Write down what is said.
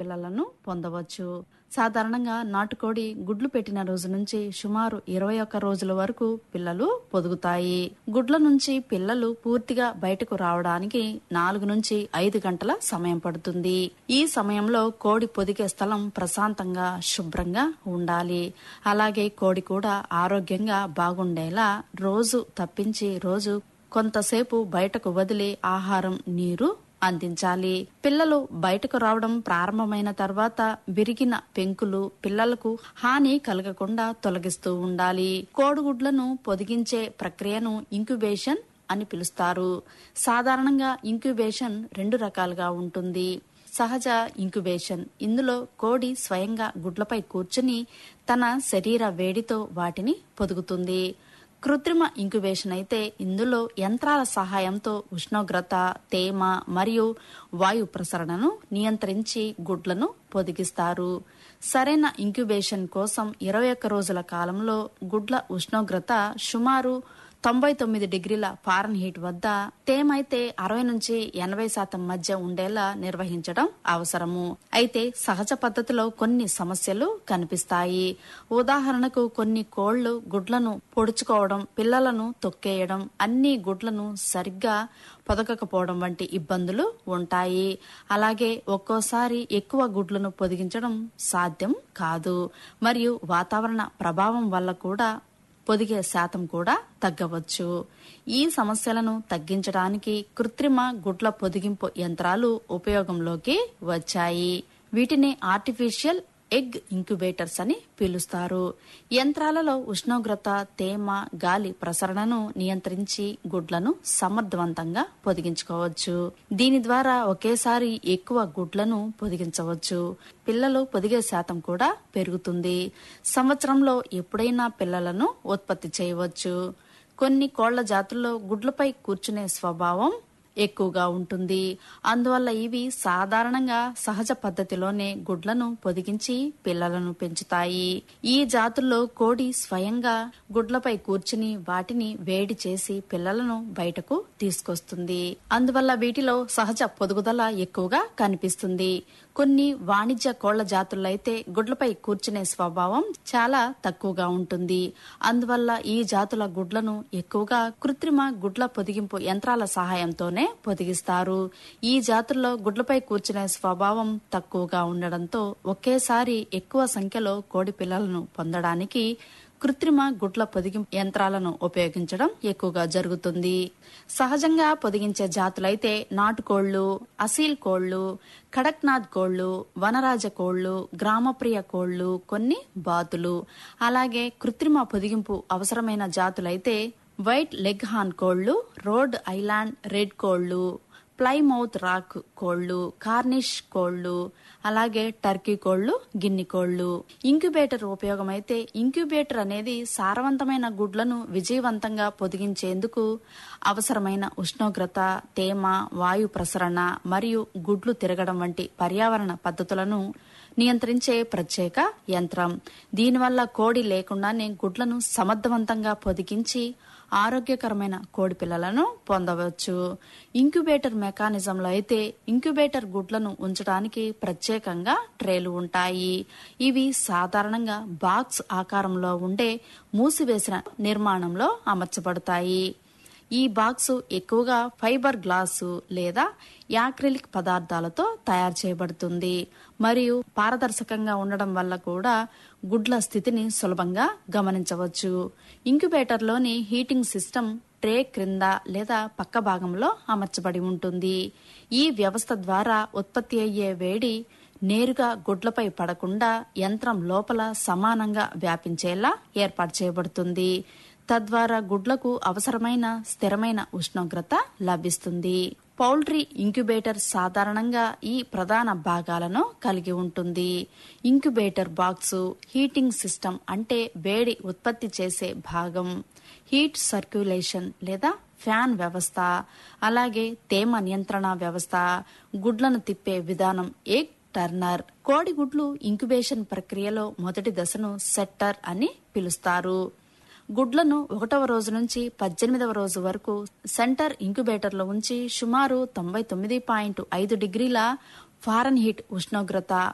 పిల్లలను పొందవచ్చు సాధారణంగా నాటుకోడి గుడ్లు పెట్టిన రోజు నుంచి సుమారు ఇరవై ఒక్క రోజుల వరకు పిల్లలు పొదుగుతాయి గుడ్ల నుంచి పిల్లలు పూర్తిగా బయటకు రావడానికి నాలుగు నుంచి ఐదు గంటల సమయం పడుతుంది ఈ సమయంలో కోడి పొదిగే స్థలం ప్రశాంతంగా శుభ్రంగా ఉండాలి అలాగే కోడి కూడా ఆరోగ్యంగా బాగుండేలా రోజు తప్పించి రోజు కొంతసేపు బయటకు వదిలి ఆహారం నీరు అందించాలి పిల్లలు బయటకు రావడం ప్రారంభమైన తర్వాత విరిగిన పెంకులు పిల్లలకు హాని కలగకుండా తొలగిస్తూ ఉండాలి కోడిగుడ్లను పొదిగించే ప్రక్రియను ఇంక్యుబేషన్ అని పిలుస్తారు సాధారణంగా ఇంక్యుబేషన్ రెండు రకాలుగా ఉంటుంది సహజ ఇంక్యుబేషన్ ఇందులో కోడి స్వయంగా గుడ్లపై కూర్చుని తన శరీర వేడితో వాటిని పొదుగుతుంది కృత్రిమ ఇంక్యుబేషన్ అయితే ఇందులో యంత్రాల సహాయంతో ఉష్ణోగ్రత తేమ మరియు వాయు ప్రసరణను నియంత్రించి గుడ్లను పొదిగిస్తారు సరైన ఇంక్యుబేషన్ కోసం ఇరవై ఒక్క రోజుల కాలంలో గుడ్ల ఉష్ణోగ్రత సుమారు తొంభై తొమ్మిది డిగ్రీల ఫారెన్ హీట్ వద్ద తేమైతే అరవై నుంచి ఎనభై శాతం మధ్య ఉండేలా నిర్వహించడం అవసరము అయితే సహజ పద్ధతిలో కొన్ని సమస్యలు కనిపిస్తాయి ఉదాహరణకు కొన్ని కోళ్లు గుడ్లను పొడుచుకోవడం పిల్లలను తొక్కేయడం అన్ని గుడ్లను సరిగ్గా పొదగకపోవడం వంటి ఇబ్బందులు ఉంటాయి అలాగే ఒక్కోసారి ఎక్కువ గుడ్లను పొదిగించడం సాధ్యం కాదు మరియు వాతావరణ ప్రభావం వల్ల కూడా పొదిగే శాతం కూడా తగ్గవచ్చు ఈ సమస్యలను తగ్గించడానికి కృత్రిమ గుడ్ల పొదిగింపు యంత్రాలు ఉపయోగంలోకి వచ్చాయి వీటిని ఆర్టిఫిషియల్ ఎగ్ ఇంక్యుబేటర్స్ అని పిలుస్తారు యంత్రాలలో ఉష్ణోగ్రత తేమ గాలి ప్రసరణను నియంత్రించి గుడ్లను సమర్థవంతంగా పొదిగించుకోవచ్చు దీని ద్వారా ఒకేసారి ఎక్కువ గుడ్లను పొదిగించవచ్చు పిల్లలు పొదిగే శాతం కూడా పెరుగుతుంది సంవత్సరంలో ఎప్పుడైనా పిల్లలను ఉత్పత్తి చేయవచ్చు కొన్ని కోళ్ల జాతుల్లో గుడ్లపై కూర్చునే స్వభావం ఎక్కువగా ఉంటుంది అందువల్ల ఇవి సాధారణంగా సహజ పద్ధతిలోనే గుడ్లను పొదిగించి పిల్లలను పెంచుతాయి ఈ జాతుల్లో కోడి స్వయంగా గుడ్లపై కూర్చుని వాటిని వేడి చేసి పిల్లలను బయటకు తీసుకొస్తుంది అందువల్ల వీటిలో సహజ పొదుగుదల ఎక్కువగా కనిపిస్తుంది కొన్ని వాణిజ్య కోళ్ల జాతుల్లో అయితే గుడ్లపై కూర్చునే స్వభావం చాలా తక్కువగా ఉంటుంది అందువల్ల ఈ జాతుల గుడ్లను ఎక్కువగా కృత్రిమ గుడ్ల పొదిగింపు యంత్రాల సహాయంతోనే పొదిగిస్తారు ఈ జాతుల్లో గుడ్లపై కూర్చునే స్వభావం తక్కువగా ఉండడంతో ఒకేసారి ఎక్కువ సంఖ్యలో కోడి పిల్లలను పొందడానికి కృత్రిమ గుడ్ల పొదిగింపు యంత్రాలను ఉపయోగించడం ఎక్కువగా జరుగుతుంది సహజంగా పొదిగించే జాతులైతే నాటుకోళ్లు అసీల్ కోళ్లు కడక్నాథ్ కోళ్లు వనరాజ కోళ్లు గ్రామప్రియ కోళ్లు కొన్ని బాతులు అలాగే కృత్రిమ పొదిగింపు అవసరమైన జాతులైతే వైట్ లెగ్ హాన్ కోళ్లు రోడ్ ఐలాండ్ రెడ్ కోళ్లు ప్లైమౌత్ రాక్ కోళ్లు కార్నిష్ కోళ్లు అలాగే టర్కీ కోళ్లు గిన్ని కోళ్లు ఇంక్యుబేటర్ ఉపయోగం అయితే ఇంక్యుబేటర్ అనేది సారవంతమైన గుడ్లను విజయవంతంగా పొదిగించేందుకు అవసరమైన ఉష్ణోగ్రత తేమ వాయు ప్రసరణ మరియు గుడ్లు తిరగడం వంటి పర్యావరణ పద్ధతులను నియంత్రించే ప్రత్యేక యంత్రం దీనివల్ల కోడి లేకుండానే గుడ్లను సమర్థవంతంగా పొదిగించి ఆరోగ్యకరమైన కోడి పిల్లలను పొందవచ్చు ఇంక్యుబేటర్ మెకానిజంలో అయితే ఇంక్యుబేటర్ గుడ్లను ఉంచడానికి ప్రత్యేకంగా ట్రేలు ఉంటాయి ఇవి సాధారణంగా బాక్స్ ఆకారంలో ఉండే మూసివేసిన నిర్మాణంలో అమర్చబడతాయి ఈ బాక్సు ఎక్కువగా ఫైబర్ గ్లాసు లేదా యాక్రిలిక్ పదార్థాలతో తయారు చేయబడుతుంది మరియు పారదర్శకంగా ఉండడం వల్ల కూడా గుడ్ల స్థితిని సులభంగా గమనించవచ్చు ఇంక్యుబేటర్లోని హీటింగ్ సిస్టమ్ ట్రే క్రింద లేదా పక్క భాగంలో అమర్చబడి ఉంటుంది ఈ వ్యవస్థ ద్వారా ఉత్పత్తి అయ్యే వేడి నేరుగా గుడ్లపై పడకుండా యంత్రం లోపల సమానంగా వ్యాపించేలా ఏర్పాటు చేయబడుతుంది తద్వారా గుడ్లకు అవసరమైన స్థిరమైన ఉష్ణోగ్రత లభిస్తుంది పౌల్ట్రీ ఇంక్యుబేటర్ సాధారణంగా ఈ ప్రధాన భాగాలను కలిగి ఉంటుంది ఇంక్యుబేటర్ బాక్సు హీటింగ్ సిస్టమ్ అంటే వేడి ఉత్పత్తి చేసే భాగం హీట్ సర్క్యులేషన్ లేదా ఫ్యాన్ వ్యవస్థ అలాగే తేమ నియంత్రణ వ్యవస్థ గుడ్లను తిప్పే విధానం ఎగ్ టర్నర్ కోడిగుడ్లు ఇంక్యుబేషన్ ప్రక్రియలో మొదటి దశను సెట్టర్ అని పిలుస్తారు గుడ్లను ఒకటవ రోజు నుంచి పద్దెనిమిదవ రోజు వరకు సెంటర్ ఇంక్యుబేటర్లో ఉంచి సుమారు తొంభై తొమ్మిది పాయింట్ ఐదు డిగ్రీల ఫారెన్ హీట్ ఉష్ణోగ్రత